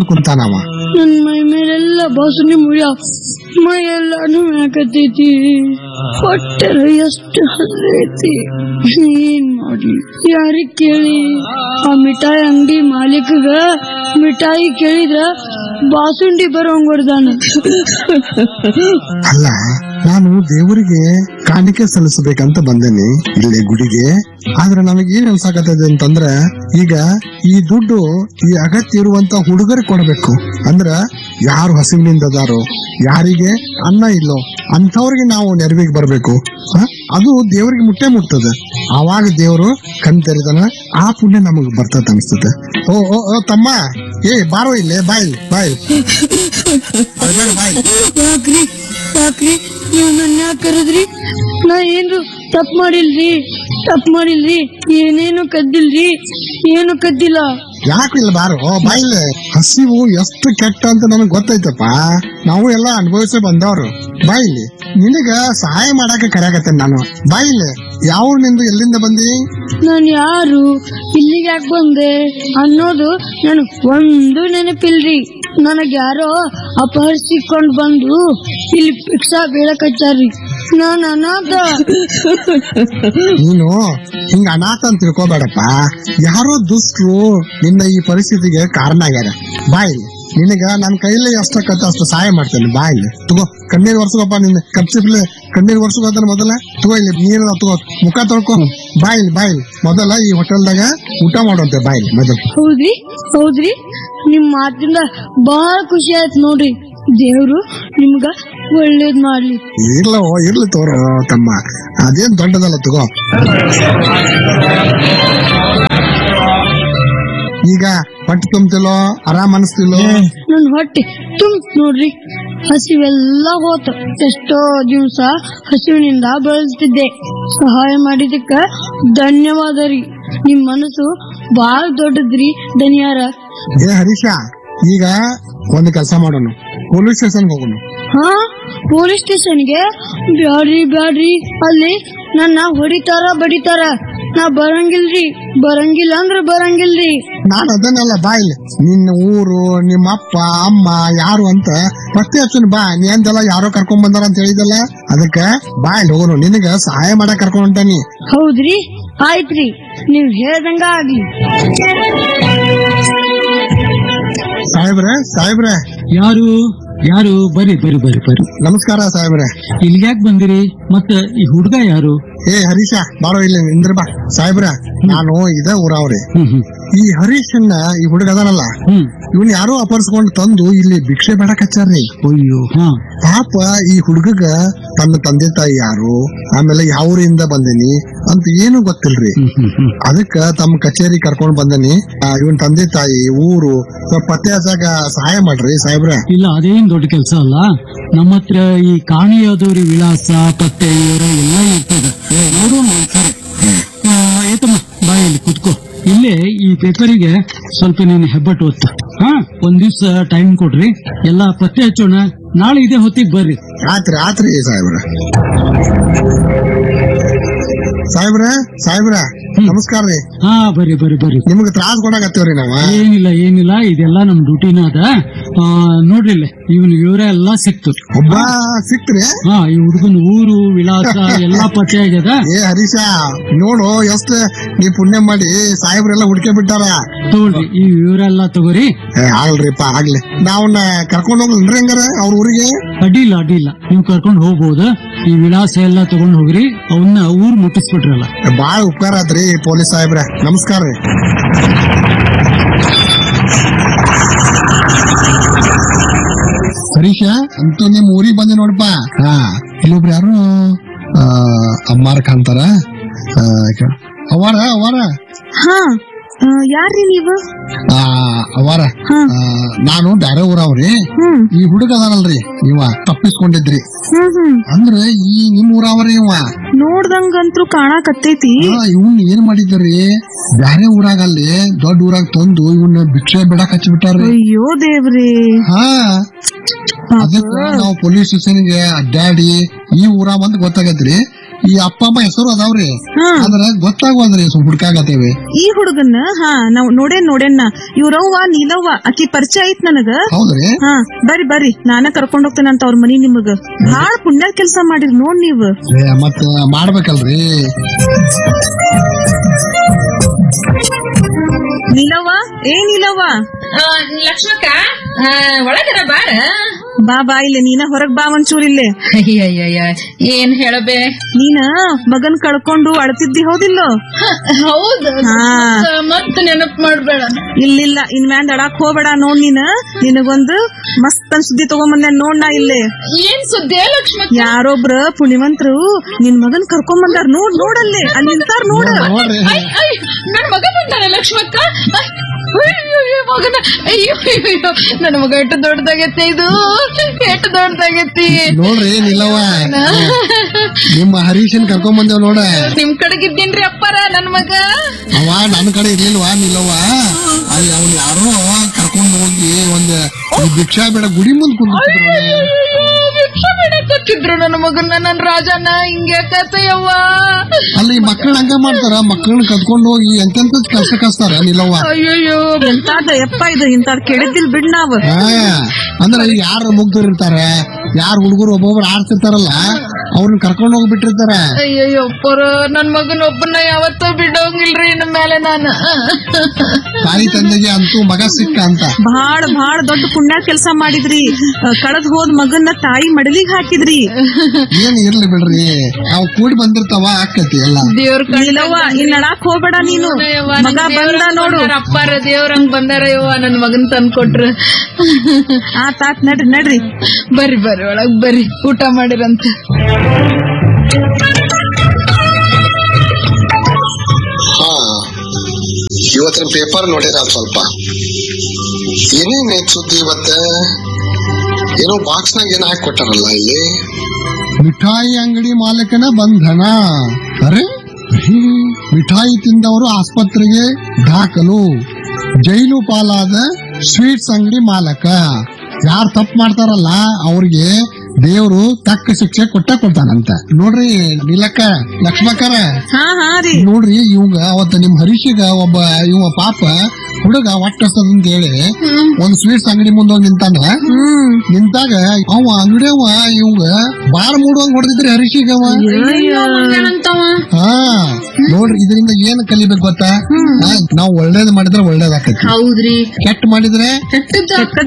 ಕುಂತಾನವ ನನ್ ಮೈ ಮೇಲೆಲ್ಲ ಬಾಸುನಿ ಮುಳ್ಯ ಮೈ ಎಲ್ಲ ನೋವಾಕತೈತಿ ಹೊಟ್ಟೆ ಎಷ್ಟು ಹಲ್ಲೈತಿ ಏನ್ ಮಾಡ್ಲಿ ಯಾರಿಗ್ ಕೇಳಿ ಆ ಮಿಠಾಯಿ ಅಂಗಡಿ ಮಾಲೀಕಗ ಮಿಠಾಯಿ ಕೇಳಿದ್ರ ಬಾಸುಂಡಿ ಬರೋಂಗ್ ಹೊಡ್ದಾನ ಅಲ್ಲ ನಾನು ದೇವರಿಗೆ ಕಾಣಿಕೆ ಸಲ್ಲಿಸಬೇಕಂತ ಬಂದೇನಿ ಇಲ್ಲಿ ಗುಡಿಗೆ ಆದ್ರೆ ನಮಗೆ ಏನ್ ಅನ್ಸಾಕತ್ತದೆ ಅಂತಂದ್ರ ಈಗ ಈ ದುಡ್ಡು ಈ ಅಗತ್ಯ ಇರುವಂತ ಹುಡುಗರಿಗೆ ಕೊಡಬೇಕು ಅಂದ್ರ ಯಾರು ಹಸಿವಿನಿಂದ ಅದಾರೋ ಯಾರಿಗೆ ಅನ್ನ ಇಲ್ಲೋ ಅಂಥವ್ರಿಗೆ ನಾವು ನೆರವಿಗೆ ಬರ್ಬೇಕು ಹ? ಅದು ದೇವರಿಗೆ ಮುಟ್ಟೆ ಮುಟ್ತದೆ ಆವಾಗ ದೇವರು ಕಣ್ ತೆರೆದನ ಆ ಪುಣ್ಯ ನಮಗ್ ಬರ್ತದ ಅನ್ಸ್ತದೆ ಓ ಓ ಓ ತಮ್ಮ ಏ ಬಾರೋ ಇಲ್ಲೇ ಬಾಯ್ ಬಾಯ್ ಬಾಯ್ ಯಾಕ್ರಿ ಯಾಕ್ರಿ ನನ್ನ ಯಾಕೆ ಕರೆದ್ರಿ ನಾ ಏನ್ರು ತಪ್ಪು ಮಾಡಿಲ್ರಿ ತಪ್ಪು ಮಾಡಿಲ್ರಿ ಏನೇನು ಕದ್ದಿಲ್ರಿ ಏನು ಕದ್ದಿಲ್ಲ ಯಾಕಿಲ್ಲ ಬಾರು ಬಾಯಿಲೆ ಹಸಿವು ಎಷ್ಟು ಕೆಟ್ಟ ಅಂತ ನನಗ್ ಗೊತ್ತೈತಪ್ಪ ನಾವು ಎಲ್ಲ ಅನುಭವಿಸಿ ಬಂದವ್ರು ಬಾಯಿಲಿ ನಿನಗ ಸಹಾಯ ಮಾಡಾಕ ಕರೆಯಾಕತ್ತೇನೆ ನಾನು ಬಾಯಿಲೆ ಯಾವ ನಿಂದು ಎಲ್ಲಿಂದ ಬಂದಿ ನಾನು ಯಾರು ಇಲ್ಲಿಗೆ ಯಾಕೆ ಬಂದೆ ಅನ್ನೋದು ನನಗ್ ಒಂದು ನೆನಪಿಲ್ರಿ ನನಗ್ ಯಾರೋ ಅಪಹರಿಸಿಕೊಂಡ್ ಬಂದು ಇಲ್ಲಿ ಭಿಕ್ಷಾ ಬೀಳಕಚ್ಚಾರ್ರಿ ನಾನು ಅನಾಥ ನೀನು ಹಿಂಗ ಅನಾಥ ಅಂತ ತಿಳ್ಕೊಬೇಡಪ್ಪ ಯಾರೋ ದುಷ್ಟರು ನಿನ್ನ ಈ ಪರಿಸ್ಥಿತಿಗೆ ಕಾರಣ ಆಗ್ಯಾರ ಬಾಯಿಲಿ ನಿನಗ ನನ್ನ ಕೈಲಿ ಎಷ್ಟಕ್ಕತ್ತ ಅಷ್ಟು ಸಹಾಯ ಮಾಡ್ತೇನೆ ಬಾಯಿಲಿ ತಗೋ ಕಣ್ಣೀರ್ ವರ್ಷಗಪ್ಪ ನಿನ್ನ ಕಪ್ಸಿಪ್ಲೆ ಕಣ್ಣೀರ್ ವರ್ಷಗೋತಾನ ಮೊದಲ ತಗೋ ಇಲ್ಲಿ ನೀರ ತಗೋ ಮುಖ ತೊಳ್ಕೊ ಬಾಯಿಲಿ ಬಾಯಿಲಿ ಮೊದಲ ಈ ಹೋಟೆಲ್ದಾಗ ಊಟ ಮಾಡುವಂತೆ ಬಾಯಿಲಿ ಮೊದಲು ಹೌದ್ರಿ ಹೌದ್ರಿ ನಿಮ್ ಮಾತಿಂದ ಬಹಳ ಖುಷಿ ಆಯ್ತು ನೋಡ್ರಿ ದೇವ್ರು ನಿಮ್ಗ ಒಳ್ಳೇದ್ ಮಾಡ್ಲಿ ಇರ್ಲೋ ಇರ್ಲಿ ತೋರೋ ತಮ್ಮ ಅದೇನ್ ದೊಡ್ಡದಲ್ಲ ತಗೋ ಈಗ ಹೊಟ್ಟೆ ತುಂಬ್ತಿಲ್ಲೋ ಆರಾಮ್ ಅನಿಸ್ತಿಲ್ಲೋ ನನ್ ಹೊಟ್ಟೆ ತುಂಬ ನೋಡ್ರಿ ಹಸಿವೆಲ್ಲ ಹೋತ ಎಷ್ಟೋ ದಿವ್ಸ ಹಸಿವಿನಿಂದ ಬಳಲ್ತಿದ್ದೆ ಸಹಾಯ ಮಾಡಿದಕ್ಕ ಧನ್ಯವಾದ ರೀ ನಿಮ್ ಮನಸ್ಸು ಬಾಳ ದೊಡ್ಡದ್ರಿ ಧನ್ಯಾರ ಏ ಹರೀಶ ಈಗ ಒಂದು ಕೆಲಸ ಮಾಡೋಣ ಪೊಲೀಸ್ ಸ್ಟೇಷನ್ ಹೋಗೋಣ ಹಾ ಪೊಲೀಸ್ ಸ್ಟೇಷನ್ಗೆ ಬ್ಯಾಡ್ರಿ ಬ್ಯಾಡ್ರಿ ಅಲ್ಲಿ ನನ್ನ ಹೊಡಿತಾರ ಬಡಿತಾರ ನಾ ಬರಂಗಿಲ್ರಿ ಬರಂಗಿಲ್ಲ ಅಂದ್ರ ಬರಂಗಿಲ್ರಿ ನಾನು ಅದನ್ನೆಲ್ಲ ಬಾಯಿಲ್ ನಿನ್ನ ಊರು ನಿಮ್ಮ ಅಪ್ಪ ಅಮ್ಮ ಯಾರು ಅಂತ ಪತ್ತೆ ಹಚ್ಚುನ್ ಬಾ ನೀ ಅಂದೆಲ್ಲ ಯಾರೋ ಕರ್ಕೊಂಡ್ ಬಂದಾರ ಅಂತ ಹೇಳಿದಲ್ಲ ಅದಕ್ಕ ಬಾಯಿಲ್ ಹೋಗೋಣ ನಿನಗ ಸಹಾಯ ಮಾಡಕ್ ಕರ್ಕೊಂಡ್ ಹೊಂಟಾನಿ ಹೌದ್ರಿ ಆಯ್ತ್ರಿ ನೀವ್ ಹೇಳ್ದಂಗ ಆಗ್ಲಿ ಸಾಹೇಬ್ರೆ ಸಾಹೇಬ್ರೆ ಯಾರು ಯಾರು ಬರ್ರಿ ಬರ್ರಿ ಬರ್ರಿ ಬರ್ರಿ ನಮಸ್ಕಾರ ಸಾಹೇಬ್ರೆ ಇಲ್ಲಿ ಯಾಕೆ ಬಂದಿರಿ ಮತ್ತ ಈ ಹುಡುಗ ಯಾರು ಏ ಹರೀಶ ಬಾರೋ ಇಲ್ಲಿ ನಿಂದ್ರ ಬಾ ಸಾಹೇಬ್ರ ನಾನು ಇದ ಊರವ್ರಿ ಹ್ಮ್ ಹ್ಮ್ ಈ ಹರೀಶನ್ನ ಈ ಹುಡುಗ ಅದಾನಲ್ಲ ಹ್ಮ್ ಇವನ್ ಯಾರೋ ಅಪಹರಿಸ್ಕೊಂಡು ತಂದು ಇಲ್ಲಿ ಭಿಕ್ಷೆ ಬೇಡಕ್ ಹಚ್ಚಾರ್ರಿ ಅಯ್ಯೋ ಹಾ ಪಾಪ ಈ ಹುಡುಗಗ ತನ್ನ ತಂದೆ ತಾಯಿ ಯಾರು ಆಮೇಲೆ ಯಾವ ಊರಿಂದ ಬಂದಿನಿ ಅಂತ ಏನು ಗೊತ್ತಿಲ್ರಿ ಹ್ಮ್ ಹ್ಮ್ ಹ್ಮ್ ಅದಕ್ಕ ತಮ್ಮ ಕಚೇರಿ ಕರ್ಕೊಂಡ್ ಬಂದನಿ ಇವನ್ ತಂದೆ ತಾಯಿ ಊರು ಸ್ವಲ್ಪ ಪತ್ತೆ ಹಚ್ಚಾಕ ಸಹಾಯ ಮಾಡ್ರಿ ಸಾಹೇಬ್ರ ಇಲ್ಲ ಅದೇನ್ ದೊಡ್ಡ ಕೆಲಸ ಅಲ್ಲ ನಮ್ಮ ಹತ್ರ ಈ ಕಾಣಿಯಾದವ್ರಿ ವಿಳಾಸ ಪತ್ತೆ ವಿವರ ಎಲ್ಲ ಇರ್ತದ ನೋಡೋಣ ಒಂದ್ಸರಿ ಆ, ಏತಮ್ಮ ಬಾ ಇಲ್ಲಿ ಕುತ್ಕೋ ಇಲ್ಲೇ ಈ ಪೇಪರಿಗೆ ಸ್ವಲ್ಪ ನೀನು ಹೆಬ್ಬಟ್ಟು ಓದ್ತ ಹಾ ಒಂದ್ ದಿವ್ಸ ಟೈಮ್ ಕೊಡ್ರಿ ಎಲ್ಲ ಪತ್ತೆ ಹಚ್ಚೋಣ ನಾಳೆ ಇದೇ ಹೊತ್ತಿಗೆ ಬರ್ರಿ ಆತ್ರಿ ಆತ್ರಿ ಸಾಹೇಬ್ರ ಸಾಹೇಬ್ರ ಸಾಹೇಬ್ರ ನಮಸ್ಕಾರ ರೀ ಹಾ ಬರ್ರಿ ಬರ್ರಿ ಬರ್ರಿ ನಿಮ್ಗೆ ತ್ರಾಸ್ ಕೊಡಾಕತ್ತೇವ್ರಿ ನಾವ ಏನಿಲ್ಲ ಏನಿಲ್ಲ ಇದೆಲ್ಲ ನಮ್ ಡ್ಯೂಟಿನ ಅದ ಆ, ನೋಡ್ರಿ ಇಲ್ಲೇ ಇವನ್ ವಿವರ ಎಲ್ಲಾ ಸಿಕ್ತು ಒಬ್ಬ ಸಿಕ್ತ್ರಿ ಹಾ ಈ ಹುಡುಗನ ಊರು ವಿಳಾಸ ಎಲ್ಲಾ ಪತ್ತೆ ಆಗ್ಯದ ಏ ಹರೀಶ ನೋಡು ಎಷ್ಟ್ ನೀ ಪುಣ್ಯ ಮಾಡಿ ಸಾಹೇಬ್ರೆಲ್ಲ ಹುಡ್ಕೆ ಬಿಟ್ಟಾರ ತಗೊಳ್ರಿ ಈ ವಿವರ ಎಲ್ಲಾ ತಗೋರಿ ಏ ಆಗ್ಲ್ರಿಪ್ಪ ಆಗ್ಲಿ ನಾವನ್ನ ಕರ್ಕೊಂಡ್ ಹೋಗ್ಲನ್ರಿ ಹಂಗಾರ ಅವ್ರ ಊರಿಗೆ ಅಡ್ಡಿಲ್ಲ ಅಡ್ಡಿಲ್ಲ ನೀವು ಕರ್ಕೊಂಡು ಹೋಗ್ಬೋದು ಈ ವಿಳಾಸ ಎಲ್ಲ ತಗೊಂಡ್ ಹೋಗ್ರಿ ಅವನ್ನ ಊರ್ ಮುಟ್ಟಿಸ್ಬಿಟ್ರಲ್ಲ ಬಾಳ ಉಪಕಾರ ಆತ್ರಿ ಪೊಲೀಸ್ ಸಾಹೇಬ್ರ ನಮಸ್ಕಾರ ರೀ ಹರೀಶ ಅಂತೂ ನಿಮ್ ಊರಿಗೆ ಬಂದೆ ನೋಡಪ್ಪ ಹಾ ಇಲ್ಲೊಬ್ರು ಯಾರು ಆ, ಅಮ್ಮಾರ ಕಾಣ್ತಾರ ಆ, ಕ- ಅವಾರ ಅವಾರ ಹಾ ಯಾರ್ರಿ ನೀವು ಆ, ಅವಾರ ಹಾ. ಆ, ನಾನು ಬ್ಯಾರೆ ಊರವ್ರಿ ಹ್ಮ್ ಈ ಹುಡುಗ ಅದಾನಲ್ರಿ ಇವ ತಪ್ಪಿಸ್ಕೊಂಡಿದ್ರಿ ಹ್ಮ್ ಹ್ಮ್ ಅಂದ್ರ ಈ ನಿಮ್ ಊರವ್ರಿ ಇವ ನೋಡ್ದಂಗಂತ್ರು ಕಾಣಕತ್ತೈತಿ ಇವನ್ ಏನ್ ಮಾಡಿದ್ರಿ ಬ್ಯಾರೆ ಊರಾಗ ಅಲ್ಲಿ ದೊಡ್ಡ ಊರಾಗ ತಂದು ಇವನ್ನ ಭಿಕ್ಷೆ ಬಿಡಾಕ್ ಹಚ್ಚಿಬಿಟ್ಟಾರ್ರಿ ಅಯ್ಯೋ ದೇವ್ರಿ ಹಾ ಅದಕ್ಕ ನಾವು ಪೊಲೀಸ್ ಸ್ಟೇಷನ್ಗೆ ಅಡ್ಡಾಡಿ ಈ ಊರ ಬಂದ್ ಗೊತ್ತಾಗೈತ್ರಿ ಈ ಅಪ್ಪ ಅಮ್ಮ ಹೆಸರು ಅದಾವ್ರಿ ಹಾ ಆದ್ರ ಗೊತ್ತಾಗುವಂದ್ರಿ ಸ್ವಲ್ಪ ಹುಡ್ಕಾಗತ್ತೇವಿ ಈ ಹುಡುಗನ್ನ ಹಾ ನಾವ್ ನೋಡೇನ್ ನೋಡೇನ್ ಇವ್ರವ್ವ ನೀಲವ್ವ ಆಕಿ ಪರಿಚಯ ಐತ್ ನನಗ ಹೌದ್ರಿ ಹಾ ಬರ್ರಿ ಬರ್ರಿ ನಾನ ಕರ್ಕೊಂಡ್ ಹೋಗ್ತೇನಂತ ಅವ್ರ ಮನಿ ನಿಮಗ ಬಾಳ ಪುಣ್ಯ ಕೆಲ್ಸ ಮಾಡಿರ್ ನೋಡ್ ನೀವ್ ಏ, ಮತ್ತ ಮಾಡ್ಬೇಕಲ್ರಿ ನೀಲವ್ವ ಏ ನೀಲವ್ವ ಲಕ್ಷ್ಮಕ್ಕ ಒಳಗರ ಬಾರ ಬಾ ಬಾ ಇಲ್ಲಿ ನೀನ ಹೊರಗ್ ಬಾ ಒಂಚೂರ್ ಇಲ್ಲೇ ಅಯ್ಯಯ್ಯಯ್ಯ ಏನ್ ಹೇಳಬೇ ನೀನ ಮಗನ್ ಕಳ್ಕೊಂಡು ಅಳ್ತಿದ್ದಿ ಹೌದಿಲ್ಲೋ ಹೌದು ಹಾ ಮತ್ ನೆನಪ್ ಮಾಡ್ಬೇಡ ಇಲ್ಲಿಲ್ಲ ಇನ್ ಮ್ಯಾಂದ್ ಅಡಾಕ್ ಹೋಗ್ಬೇಡ ನೋಡ್ ನೀನ್ ನಿನಗೊಂದು ಮಸ್ತ್ ಸುದ್ದಿ ತಗೊಂಬಂದೆ ನೋಡ್ ನಾ ಇಲ್ಲೇ ಏನ್ ಸುದ್ದಿ ಲಕ್ಷ್ಮಕ್ಕ ಯಾರೊಬ್ರ ಪುಣ್ಯವಂತರು ನಿನ್ ಮಗನ್ ಕರ್ಕೊಂಡ್ ಬಂದಾರ ನೋಡ್ ನೋಡಲ್ಲೇ ಅಲ್ಲಿ ನಿಂತಾರ ನೋಡ ನೋಡ್ರಿ ಐ, ಐ, ನನ್ ಮಗ ಬಂದಾನ ಲಕ್ಷ್ಮಕ್ಕ ಐ, ಅಯ್ಯೋ, ಅಯ್ಯೋ, ಮಗನ ಅಯ್ಯೋ ಅಯ್ಯೋ, ಅಯ್ಯೋ, ನನ್ ಮಗ ಎಷ್ಟು ದೊಡ್ಡದಾಗೈತೆ ಇದು ಎಷ್ಟು ದೊಡ್ಡದಾಗೈತಿ ನೋಡ್ರಿ ನಿಲ್ಲವ್ವ ನಿಮ್ಮ ಹರೀಶನ್ ಕರ್ಕೊಂಡ್ ಬಂದೇವ್ ನೋಡ ನಿಮ್ ಕಡೆಗಿದ್ದೀನ್ರಿ ಅಪ್ಪಾರ ನನ್ ಮಗ ಅವ ನನ್ ಕಡೆ ಇರ್ಲಿಲ್ವಾ ನಿಲ್ಲವ್ವ ಅಲ್ಲಿ ಅವ್ನು ಯಾರೋ ಕರ್ಕೊಂಡು ಹೋಗಿ ಒಂದ್ ಈ ಭಿಕ್ಷಾ ಬೇಡ ಗುಡಿ ಮುಂದ್ ಕುಂದಿದ್ರು ಅಯ್ಯೋ, ಭಿಕ್ಷೆ ಬೇಡಕ್ ಹಚ್ಚಿದ್ರು ನನ್ನ ಮಗನ್ನ ನನ್ ರಾಜನ ಹಿಂಗೆ ಕತೆಯವ್ವ ಅಲ್ಲಿ ಮಕ್ಕಳು ಹಂಗ ಮಾಡ್ತಾರ ಮಕ್ಕಳನ್ನ ಕದ್ಕೊಂಡು ಹೋಗಿ ಎಂತೆಂತ ಕೆಲಸ ಕಸ್ತಾರ ನಿಲ್ಲವ್ವ ಅಯ್ಯಯ್ಯೋ ಎಂತಾದ ಯಪ್ಪ ಇದು ಇಂತಾದ್ ಕೆಡದಿಲ್ ಬಿಡ್ ನಾವ್ ಹಾ ಅಂದ್ರೆ ಯಾರು ಮುಗ್ದರ್ ಇರ್ತಾರ ಯಾರು ಹುಡುಗರು ಒಬ್ಬೊಬ್ರು ಆಡ್ತಿರ್ತಾರಲ್ಲ ಅವ್ರನ್ನ ಕರ್ಕೊಂಡು ಹೋಗ್ಬಿಟ್ಟಿರ್ತಾರ ಅಯ್ಯಯ್ಯೋ ಅಪ್ಪರ ನನ್ ಮಗನ ಒಬ್ಬನ ಯಾವತ್ತೂ ಬಿಡೋಂಗಿಲ್ರಿ ಇನ್ ಮೇಲೆ ನಾನು ತಾಯಿ ತಂದೆಗೆ ಅಂತೂ ಮಗ ಸಿಕ್ಕ ಅಂತ ಬಹಳ ಬಹಳ ದೊಡ್ಡ ಪುಣ್ಯ ಕೆಲ್ಸ ಮಾಡಿದ್ರಿ ಕಳದ್ ಹೋದ್ ಮಗನ್ನ ತಾಯಿ ಮಡಲಿಗ್ ಹಾಕಿದ್ರಿ ಏನ್ ಇರ್ಲಿ ಬಿಡ್ರಿ ಅವ್ ಕೂಡಿ ಬಂದಿರ್ತಾವ ಆಕತಿ ಎಲ್ಲ ದೇವ್ರ ಇಲ್ಲವ್ವ ಇನ್ ಅಡಾಕ್ ಹೋಗ್ಬೇಡ ನೀನು ಮಗ ಬಂದ ನೋಡು ಅಪ್ಪಾರ ದೇವ್ರಂಗ್ ಬಂದಾರ ಯವ್ವ ನನ್ ಮಗನ್ ತಂದ್ ಕೊಟ್ರು ಆತ್ ಆತ್ ನಡ್ರಿ ನಡ್ರಿ ಬರ್ರಿ ಬರ್ರಿ ಒಳಗ್ ಬರ್ರಿ ಊಟ ಮಾಡಿರಂತ ಹಾ ಇವತ್ತಿನ ಪೇಪರ್ ನೋಡಿರ ಸ್ವಲ್ಪ ಏನೇನ್ ಐತ್ ಸುದ್ದಿ ಇವತ್ತ ಏನೋ ಬಾಕ್ಸ್ ನಾಗ ಏನ್ ಹಾಕಿ ಕೊಟ್ಟಾರಲ್ಲ ಇಲ್ಲಿ ಮಿಠಾಯಿ ಅಂಗಡಿ ಮಾಲಕನ ಬಂಧನ ಅರೆ ಹ್ಮ್. ಮಿಠಾಯಿ ತಿಂದವರು ಆಸ್ಪತ್ರೆಗೆ ದಾಖಲು ಜೈಲು ಪಾಲಾದ ಸ್ವೀಟ್ಸ್ ಅಂಗಡಿ ಮಾಲಕ ಯಾರು ತಪ್ಪು ಮಾಡ್ತಾರಲ್ಲ ಅವ್ರಿಗೆ ದೇವ್ರು ತಕ್ಕ ಶಿಕ್ಷೆ ಕೊಟ್ಟ ಕೊಡ್ತಾನಂತ ನೋಡ್ರಿ ನಿಲಕ್ಕ ಲಕ್ಷ್ಮಕ್ಕರ ಹಾ ಹಾ ರೀ ನೋಡ್ರಿ ಇವಂಗ ಅವತ್ತ ನಿಮ್ ಹರೀಶಿಗ ಒಬ್ಬ ಇವ ಪಾಪ ಹುಡುಗ ಒಟ್ಟ ಅಂತ ಹೇಳಿ ಒಂದ್ ಸ್ವೀಟ್ಸ್ ಅಂಗಡಿ ಮುಂದ್ ಹೋಗಿ ನಿಂತಾನ ಹ್ಮ್ ನಿಂತಾಗ ಅವ ಅಂಗಡಿಯವ ಇವಂಗ ಬಾರ್ ಮೂಡುವಂಗ್ ಹೊಡೆದಿದ್ರಿ ಹರೀಶಿಗ ಅವ ಹಾ ನೋಡ್ರಿ ಇದರಿಂದ ಏನ್ ಕಲಿಬೇಕು ಗೊತ್ತಾ ಹಾ, ನಾವ್ ಒಳ್ಳೇದ್ ಮಾಡಿದ್ರೆ ಒಳ್ಳೇದಾಕತಿ ಹೌದ್ರಿ ಕೆಟ್ಟ ಮಾಡಿದ್ರೆ ಕೆಟ್ಟದ್ದ ಕೆಟ್ಟದ್